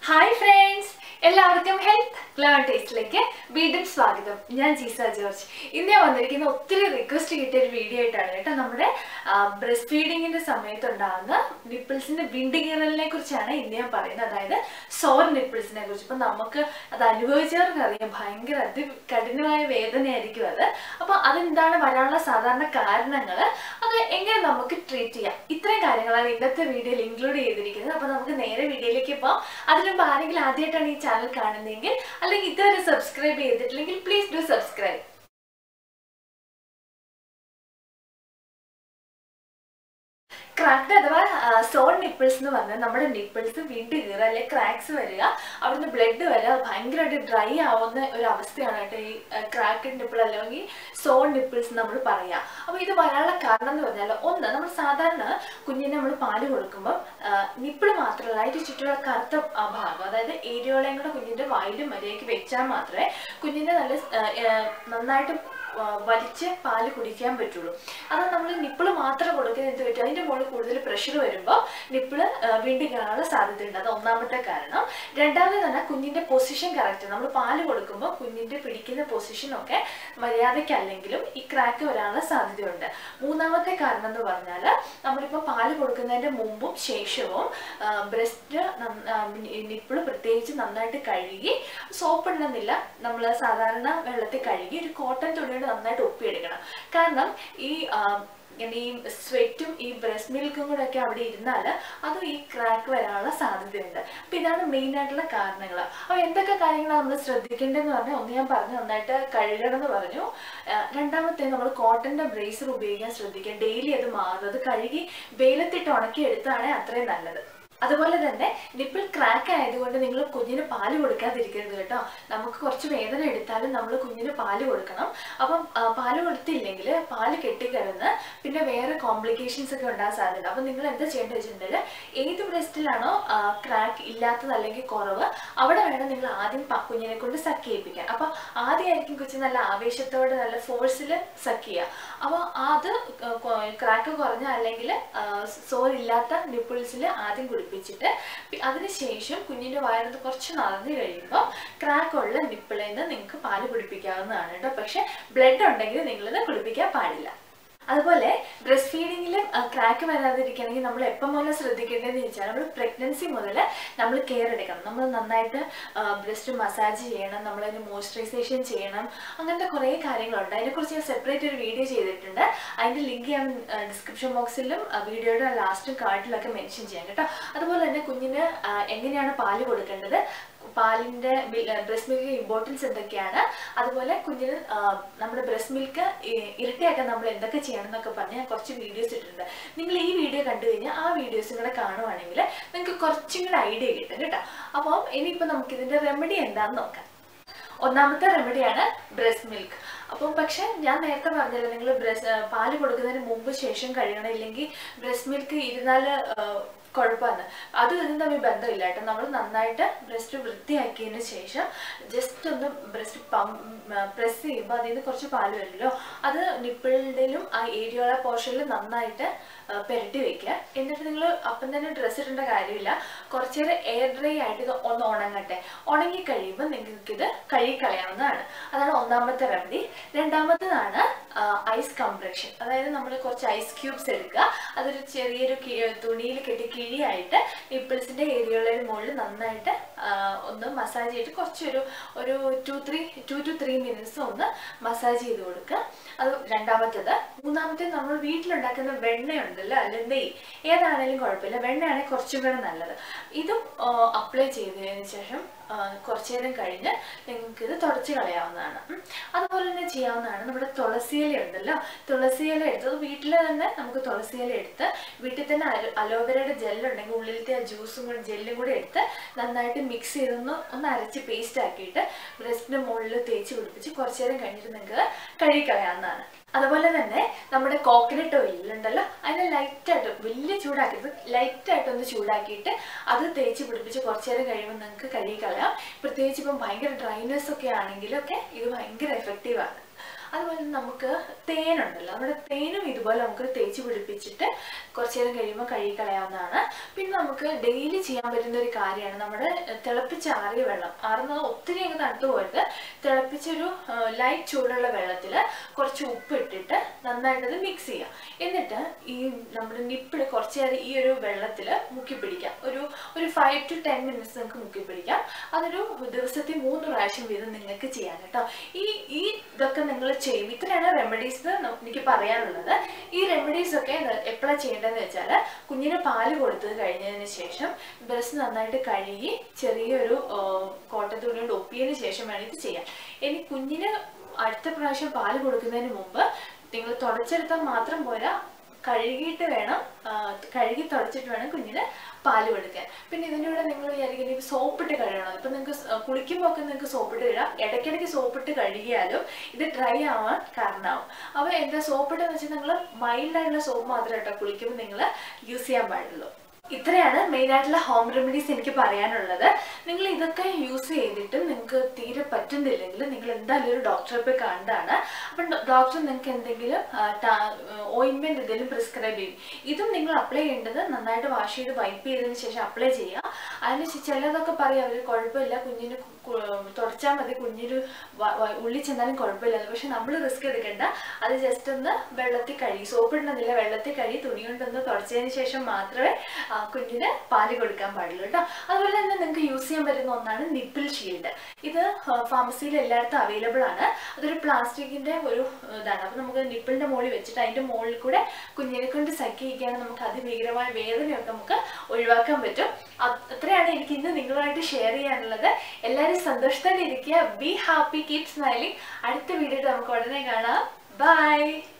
Hi friends എല്ലാവർക്കും health learn ടേസ്റ്റിലേക്ക് വീണ്ടും സ്വാഗതം ഞാൻ ജീസ ജോർജ് ഇന്ന് ഞാൻ വന്നിരിക്കുന്ന ഒത്തിരി റിക്വസ്റ്റ് കിട്ടിയ ഒരു വീഡിയോ ആയിട്ടാണ് കേട്ടോ നമ്മുടെ ബ്രസ്റ്റ് ഫീഡിങ്ങിന്റെ സമയത്തുണ്ടാകുന്ന നിപ്പിൾസിന്റെ വിണ്ടുകീറലിനെ കുറിച്ചാണ് ഇന്ന് ഞാൻ പറയുന്നത് അതായത് സോർ നിപ്പിൾസിനെ കുറിച്ച് ഇപ്പൊ നമുക്ക് അത് അനുഭവിച്ചവർക്ക് അറിയാം ഭയങ്കര അതി കഠിനമായ വേദനയായിരിക്കും അത് അപ്പൊ അതെന്താണ് വരാനുള്ള സാധാരണ കാരണങ്ങൾ അത് എങ്ങനെ നമുക്ക് ട്രീറ്റ് ചെയ്യാം ഇത്രയും കാര്യങ്ങളാണ് ഇന്നത്തെ വീഡിയോയിൽ ഇൻക്ലൂഡ് ചെയ്തിരിക്കുന്നത് അപ്പൊ നമുക്ക് നേരെ വീഡിയോയിലേക്ക് പോകാം അതിന് മുമ്പ് ആരെങ്കിലും ആദ്യമായിട്ടാണ് ഈ ചാനൽ കാണുന്നതെങ്കിൽ അല്ലെങ്കിൽ ഇതുവരെ സബ്സ്ക്രൈബ് ചെയ്തിട്ടില്ലെങ്കിൽ പ്ലീസ് ഡു സബ്സ്ക്രൈബ് ക്രാക്ട് അഥവാ സോൺ നിപ്പിൾസ് എന്ന് പറഞ്ഞാൽ നമ്മുടെ നിപ്പിൾസ് വീണ്ടും കീറുക അല്ലെങ്കിൽ ക്രാക്സ് വരിക അവിടുന്ന് ബ്ലഡ് വരിക ഭയങ്കരമായിട്ട് ഡ്രൈ ആവുന്ന ഒരു അവസ്ഥയാണ് കേട്ടോ ഈ ക്രാക്ക് നിപ്പിൾ അല്ലെങ്കിൽ സോൺ നിപ്പിൾസ് നമ്മൾ പറയുക അപ്പോൾ ഇത് വരാനുള്ള കാരണം എന്ന് പറഞ്ഞാൽ ഒന്ന് നമ്മൾ സാധാരണ കുഞ്ഞിനെ നമ്മൾ പാല് കൊടുക്കുമ്പോൾ നിപ്പിൾ മാത്രമല്ല അതിൻ്റെ ചുറ്റുമുള്ള കറുത്ത ആ ഭാഗം അതായത് ഏരിയോളയും കൂടെ കുഞ്ഞിൻ്റെ വായിലും മര്യാദയ്ക്ക് വെച്ചാൽ മാത്രമേ കുഞ്ഞിനെ നല്ല ആ, ആ, നന്നായിട്ട് ആ, വലിച്ച് പാല് കുടിക്കാൻ പറ്റുള്ളൂ അത് നമ്മൾ നിപ്പിള് മാത്രം കൊടുക്കുന്നത് എന്ത് പറ്റും അതിന്റെ മുകളിൽ കൂടുതൽ പ്രഷർ വരുമ്പോൾ നിപ്പിള് വീണ്ടും കാണാനുള്ള സാധ്യതയുണ്ട് അത് ഒന്നാമത്തെ കാരണം രണ്ടാമത് തന്നെ കുഞ്ഞിന്റെ പൊസിഷൻ കറക്റ്റ് നമ്മൾ പാല് കൊടുക്കുമ്പോൾ കുഞ്ഞിന്റെ പിടിക്കുന്ന പൊസിഷനൊക്കെ മര്യാദയ്ക്കല്ലെങ്കിലും ഈ ക്രാക്ക് വരാനുള്ള സാധ്യതയുണ്ട് മൂന്നാമത്തെ കാരണം എന്ന് പറഞ്ഞാൽ നമ്മളിപ്പോൾ പാല് കൊടുക്കുന്നതിന്റെ മുമ്പും ശേഷവും ബ്രസ്റ്റ് നിപ്പിള് പ്രത്യേകിച്ച് നന്നായിട്ട് കഴുകി സോപ്പ് ഇടുന്നില്ല നമ്മൾ സാധാരണ വെള്ളത്തിൽ കഴുകി ഒരു കോട്ടൺ തുണിയോട് നന്നായിട്ട് ഒപ്പിയെടുക്കണം കാരണം ഈ ആ, ഇങ്ങനെ ഈ സ്വെറ്റും ഈ ബ്രസ്റ്റ് മിൽക്കും കൂടെ ഒക്കെ അവിടെ ഇരുന്നാൽ അതും ഈ ക്രാക്ക് വരാനുള്ള സാധ്യതയുണ്ട് അപ്പം ഇതാണ് മെയിൻ ആയിട്ടുള്ള കാരണങ്ങൾ അപ്പോൾ എന്തൊക്കെ കാര്യങ്ങളാണ് നമ്മൾ ശ്രദ്ധിക്കേണ്ടതെന്ന് പറഞ്ഞാൽ ഒന്ന് ഞാൻ പറഞ്ഞു നന്നായിട്ട് കഴുകണം എന്ന് പറഞ്ഞു ആ, രണ്ടാമത്തെ നമ്മൾ കോട്ടൻ്റെ ബ്രേസർ ഉപയോഗിക്കാൻ ശ്രദ്ധിക്കുക ഡെയിലി അത് മാറും അത് കഴുകി വെയിലത്തിട്ട് ഉണക്കി എടുത്താണെങ്കിൽ അത്രയും നല്ലത് അതുപോലെ തന്നെ നിപ്പിൾ ക്രാക്ക് ആയതുകൊണ്ട് നിങ്ങൾ കുഞ്ഞിന് പാല് കൊടുക്കാതിരിക്കരുത് കേട്ടോ നമുക്ക് കുറച്ച് വേദന എടുത്താലും നമ്മൾ കുഞ്ഞിന് പാല് കൊടുക്കണം അപ്പം ആ, പാല് കൊടുത്തില്ലെങ്കിൽ പാല് കെട്ടിക്കിടന്ന് പിന്നെ വേറെ കോംപ്ലിക്കേഷൻസ് ഒക്കെ ഉണ്ടാകാൻ സാധ്യത അപ്പം നിങ്ങൾ എന്താ ചെയ്യേണ്ടത് വെച്ചിട്ടുണ്ടെങ്കിൽ ഏത് ബ്രസ്റ്റിലാണോ ക്രാക്ക് ഇല്ലാത്തത് അല്ലെങ്കിൽ കുറവ് അവിടെ വേണം നിങ്ങൾ ആദ്യം പ- കുഞ്ഞിനെ കൊണ്ട് സക്ക് ചെയ്യിപ്പിക്കാൻ അപ്പം ആദ്യമായിരിക്കും കൊച്ചു നല്ല ആവേശത്തോടെ നല്ല ഫോഴ്സിൽ സക്ക് ചെയ്യുക അപ്പോൾ അത് ക്രാക്ക് കുറഞ്ഞ അല്ലെങ്കിൽ സോറില്ലാത്ത നിപ്പിൾസിൽ ആദ്യം കുടിപ്പിച്ചിട്ട് പി- അതിനുശേഷം കുഞ്ഞിൻ്റെ വയറിന് കുറച്ച് നടന്നു കഴിയുമ്പോൾ ക്രാക്ക് ഉള്ള നിപ്പിളിൽ നിന്ന് നിങ്ങൾക്ക് പാല് കുടിപ്പിക്കാവുന്നതാണ് കേട്ടോ പക്ഷെ ബ്ലഡ് ഉണ്ടെങ്കിൽ നിങ്ങളിത് കുടിപ്പിക്കാൻ പാടില്ല അതുപോലെ ബ്രസ്റ്റ് ഫീഡിങ്ങിലും ക്രാക്ക് വരാതിരിക്കണമെങ്കിൽ നമ്മൾ എപ്പം മുതൽ ശ്രദ്ധിക്കേണ്ടതെന്ന് വെച്ചാൽ നമ്മൾ പ്രഗ്നൻസി മുതൽ നമ്മൾ കെയർ എടുക്കണം നമ്മൾ നന്നായിട്ട് ബ്രസ്റ്റ് മസാജ് ചെയ്യണം നമ്മളതിന് മോയ്സ്ചറൈസേഷൻ ചെയ്യണം അങ്ങനത്തെ കുറേ കാര്യങ്ങളുണ്ട് അതിനെക്കുറിച്ച് ഞാൻ സെപ്പറേറ്റ് ഒരു വീഡിയോ ചെയ്തിട്ടുണ്ട് അതിൻ്റെ ലിങ്ക് ഞാൻ ഡിസ്ക്രിപ്ഷൻ ബോക്സിലും വീഡിയോയുടെ ലാസ്റ്റ് കാർഡിലൊക്കെ മെൻഷൻ ചെയ്യാം കേട്ടോ അതുപോലെ തന്നെ കുഞ്ഞിന് ആ, എങ്ങനെയാണ് പാല് കൊടുക്കേണ്ടത് പാലിൻ്റെ ബ്രസ്റ്റ് മിൽക്ക് ഇമ്പോർട്ടൻസ് എന്തൊക്കെയാണ് അതുപോലെ കുഞ്ഞിന് ആ, നമ്മുടെ ബ്രസ്റ്റ് മിൽക്ക് ഇരട്ടിയാക്കാൻ നമ്മൾ എന്തൊക്കെ ചെയ്യണം എന്നൊക്കെ പറഞ്ഞ് ഞാൻ കുറച്ച് വീഡിയോസ് ഇട്ടിട്ടുണ്ട് നിങ്ങൾ ഈ വീഡിയോ കണ്ടു കഴിഞ്ഞാൽ ആ വീഡിയോസും കൂടെ കാണുവാണെങ്കിൽ നിങ്ങൾക്ക് കുറച്ചും കൂടെ ഐഡിയ കിട്ടും കേട്ടോ അപ്പം ഇനിയിപ്പോൾ നമുക്കിതിൻ്റെ റെമഡി എന്താണെന്ന് നോക്കാം ഒന്നാമത്തെ റെമഡിയാണ് ബ്രസ്റ്റ് മിൽക്ക് അപ്പം പക്ഷെ ഞാൻ നേരത്തെ പറഞ്ഞല്ലോ നിങ്ങൾ ബ്രസ്റ്റ് പാല് കൊടുക്കുന്നതിന് മുമ്പ് ശേഷം കഴിയണം ഇല്ലെങ്കിൽ ബ്രസ്റ്റ് മിൽക്ക് ഇരുന്നാൽ കുഴപ്പമാണ് അത് ഇതും തമ്മിൽ ബന്ധമില്ല കേട്ടോ നമ്മൾ നന്നായിട്ട് ബ്രസ്റ്റ് വൃത്തിയാക്കിയതിന് ശേഷം ജസ്റ്റ് ഒന്ന് ബ്രസ്റ്റ് പം പ്രസ് ചെയ്യുമ്പോൾ അതിൽ നിന്ന് കുറച്ച് പാല് വരുമല്ലോ അത് നിപ്പിളിലും ആ ഏരിയോള പോർഷനിൽ നന്നായിട്ട് ആ, പുരട്ടി വെക്കുക എന്നിട്ട് നിങ്ങൾ അപ്പം തന്നെ ഡ്രസ്സ് ഇടേണ്ട കാര്യമില്ല കുറച്ച് നേരം എയർ ഡ്രൈ ആയിട്ട് ഇത് ഒന്ന് ഉണങ്ങട്ടെ ഉണങ്ങി കഴിയുമ്പോൾ നിങ്ങൾക്ക് ഇത് കഴുകി കളയാവുന്നതാണ് അതാണ് ഒന്നാമത്തെ റെമഡി രണ്ടാമത്തേതാണ് ഐസ് കംപ്രഷൻ അതായത് നമ്മൾ കുറച്ച് ഐസ് ക്യൂബ്സ് എടുക്കുക അതൊരു ചെറിയൊരു കി- തുണിയിൽ കെട്ടി കിഴിയായിട്ട് നിപ്പിൾസിന്റെ ഏരിയകളുടെ മുകളിൽ നന്നായിട്ട് ആ, ഒന്ന് മസാജ് ചെയ്തിട്ട് കുറച്ചൊരു ഒരു two three two two three minutes ഒന്ന് മസാജ് ചെയ്ത് കൊടുക്കുക അത് രണ്ടാമത്തേത് മൂന്നാമത്തെ നമ്മൾ വീട്ടിലുണ്ടാക്കുന്ന വെണ്ണയുണ്ടല്ലോ അല്ലെ നെയ്യ് ഏതാണേലും കുഴപ്പമില്ല വെണ്ണയാണെങ്കിൽ കുറച്ചും കൂടെ നല്ലത് ഇതും അപ്ലൈ ചെയ്തതിന് ശേഷം ആ, കുറച്ച് നേരം കഴിഞ്ഞ് നിങ്ങൾക്ക് ഇത് തുടച്ച് കളയാവുന്നതാണ് ഉം. അതുപോലെ തന്നെ ചെയ്യാവുന്നതാണ് നമ്മുടെ തുളസിയില ഉണ്ടല്ലോ തുളസിയില എടുത്ത് അത് വീട്ടിൽ തന്നെ നമുക്ക് തുളസിയില എടുത്ത് വീട്ടിൽ തന്നെ അലോ അലോവേരയുടെ ജെല്ലുണ്ടെങ്കിൽ ഉള്ളിലത്തെ ആ ജ്യൂസും കൂടി ജെല്ലും കൂടി എടുത്ത് നന്നായിട്ട് മിക്സ് ചെയ്തൊന്ന് ഒന്ന് അരച്ച് പേസ്റ്റ് ആക്കിയിട്ട് ബ്രസ്റ്റിന്റെ മുകളിൽ തേച്ച് പിടിപ്പിച്ച് കുറച്ച് നേരം കഴിഞ്ഞിട്ട് നിങ്ങൾക്ക് കഴുകി കളയാവുന്നതാണ് അതുപോലെ തന്നെ നമ്മുടെ കോക്കനട്ട് ഓയിൽ ഉണ്ടല്ലോ അതിനെ ലൈറ്റായിട്ട് വലിയ ചൂടാക്കരുത് ലൈറ്റായിട്ട് ഒന്ന് ചൂടാക്കിയിട്ട് അത് തേച്ച് പിടിപ്പിച്ച് കുറച്ച് നേരം കഴിയുമ്പോൾ നിങ്ങൾക്ക് കഴുകി കളയാം പ്രത്യേകിച്ച് ഇപ്പം ഭയങ്കര ഡ്രൈനെസ് ഒക്കെ ആണെങ്കിലൊക്കെ ഇത് ഭയങ്കര എഫക്റ്റീവാണ് അതുപോലെ തന്നെ നമുക്ക് തേനുണ്ടല്ലോ നമ്മുടെ തേനും ഇതുപോലെ നമുക്ക് തേച്ച് പിടിപ്പിച്ചിട്ട് കുറച്ച് നേരം കഴിയുമ്പോൾ കഴുകി കളയാവുന്നതാണ് പിന്നെ നമുക്ക് ഡെയിലി ചെയ്യാൻ പറ്റുന്ന ഒരു കാര്യമാണ് നമ്മുടെ തിളപ്പിച്ചാറിയ വെള്ളം ആറുന്നത് ഒത്തിരി അങ്ങ് തണുത്ത് പോയിട്ട് തിളപ്പിച്ചൊരു ലൈറ്റ് ചൂടുള്ള വെള്ളത്തിൽ കുറച്ച് ഉപ്പ് ഇട്ടിട്ട് നന്നായിട്ടത് മിക്സ് ചെയ്യാം എന്നിട്ട് ഈ നമ്മുടെ നിപ്പിൾ കുറച്ച് നേരം ഈ ഒരു വെള്ളത്തിൽ മുക്കി പിടിക്കാം ഒരു ഒരു ഫൈവ് ടു ടെൻ മിനിറ്റ്സ് നിങ്ങൾക്ക് മുക്കി പിടിക്കാം അതൊരു ദിവസത്തിൽ മൂന്ന് പ്രാവശ്യം വീതം നിങ്ങൾക്ക് ചെയ്യാൻ കേട്ടോ ഈ ഈ ഇതൊക്കെ നിങ്ങൾ ചെയ്യും ഇത്രയാണ് റെമഡീസ് എനിക്ക് പറയാനുള്ളത് ഈ റെമഡീസ് ഒക്കെ എപ്പോഴാണ് ചെയ്യേണ്ടതെന്ന് വെച്ചാൽ കുഞ്ഞിന് പാല് കൊടുത്തത് കഴിഞ്ഞതിന് ശേഷം ബ്രസ്റ്റ് നന്നായിട്ട് കഴുകി ചെറിയൊരു കോട്ടൺ തുണി കൊണ്ട് ഒപ്പിയതിന് ശേഷം വേണം ഇത് ചെയ്യാൻ ഇനി കുഞ്ഞിന് അടുത്ത പ്രാവശ്യം പാല് കൊടുക്കുന്നതിന് മുമ്പ് നിങ്ങൾ തുടച്ചെടുത്താൽ മാത്രം പോരാ കഴുകിയിട്ട് വേണം ആ, കഴുകി തുടച്ചിട്ട് വേണം കുഞ്ഞിന് പാല് കൊടുക്കാൻ പിന്നെ ഇതിൻ്റെ കൂടെ നിങ്ങൾ വിചാരിക്കുന്നത് ഇപ്പോൾ സോപ്പിട്ട് കഴുകണം ഇപ്പം നിങ്ങൾക്ക് കുളിക്കുമ്പോൾ ഒക്കെ നിങ്ങൾക്ക് സോപ്പിട്ട് കഴുകാം ഇടയ്ക്കിടയ്ക്ക് സോപ്പിട്ട് കഴുകിയാലും ഇത് ഡ്രൈ ആവാൻ കാരണമാവും അപ്പോൾ എന്താ സോപ്പിട്ടെന്ന് വെച്ചാൽ നിങ്ങൾ മൈൽഡായിട്ടുള്ള സോപ്പ് മാത്രമേ കേട്ടോ കുളിക്കുമ്പോൾ നിങ്ങൾ യൂസ് ചെയ്യാൻ പാടുള്ളൂ ഇത്രയാണ് മെയിൻ ആയിട്ടുള്ള ഹോം റെമഡീസ് എനിക്ക് പറയാനുള്ളത് നിങ്ങൾ ഇതൊക്കെ യൂസ് ചെയ്തിട്ടും നിങ്ങൾക്ക് തീരെ പറ്റുന്നില്ലെങ്കിൽ നിങ്ങൾ എന്തായാലും ഒരു ഡോക്ടറെ പോയി കണ്ടാണ് അപ്പം ഡോക്ടർ നിങ്ങൾക്ക് എന്തെങ്കിലും ഓയിൻമെന്റ് എന്തെങ്കിലും പ്രിസ്ക്രൈബ് ചെയ്യും ഇതും നിങ്ങൾ അപ്ലൈ ചെയ്യേണ്ടത് നന്നായിട്ട് വാഷ് ചെയ്ത് വൈപ്പ് ചെയ്തതിന് ശേഷം അപ്ലൈ ചെയ്യുക അതിന് ശേ- ചിലതൊക്കെ പറയും അവർ കുഴപ്പമില്ല കുഞ്ഞിന് തുടച്ചാൽ മതി കുഞ്ഞിന് വ- വ- ഉള്ളിൽ ചെന്നാലും കുഴപ്പമില്ല പക്ഷെ നമ്മൾ റിസ്ക് എടുക്കണ്ട അത് ജസ്റ്റ് ഒന്ന് വെള്ളത്തിൽ കഴുകി സോപ്പ് ഇടുന്നില്ല വെള്ളത്തിൽ കഴുകി തുണി കൊണ്ടൊന്ന് തുടച്ചതിന് ശേഷം മാത്രമേ ആ, കുഞ്ഞിന് പാല് കൊടുക്കാൻ പാടുള്ളൂ കേട്ടോ അതുപോലെ തന്നെ നിങ്ങൾക്ക് യൂസ് ചെയ്യാൻ പറ്റുന്ന ഒന്നാണ് നിപ്പിൾ ഷീൽഡ് ഇത് ഫാർമസിയിൽ എല്ലായിടത്തും അവൈലബിൾ ആണ് അതൊരു പ്ലാസ്റ്റിക്കിന്റെ ഒരു ഏഹ്, ഇതാണ് അപ്പൊ നമുക്ക് നിപ്പിളിന്റെ മുകളിൽ വെച്ചിട്ട് അതിന്റെ മുകളിൽ കൂടെ കുഞ്ഞിനെ കൊണ്ട് സഖ്യിക്കുകയാണ് നമുക്ക് അതിഭീകരമായ വേദനയൊക്കെ നമുക്ക് ഒഴിവാക്കാൻ പറ്റും അത് അത്രയാണ് എനിക്ക് ഇന്ന് നിങ്ങളുമായിട്ട് ഷെയർ ചെയ്യാനുള്ളത് എല്ലാവരും സന്തോഷത്തോടെ ഇരിക്കുക ബി ഹാപ്പി കീപ് സ്മൈലിംഗ് അടുത്ത വീഡിയോയിൽ നമുക്ക് ഉടനെ കാണാം ബൈ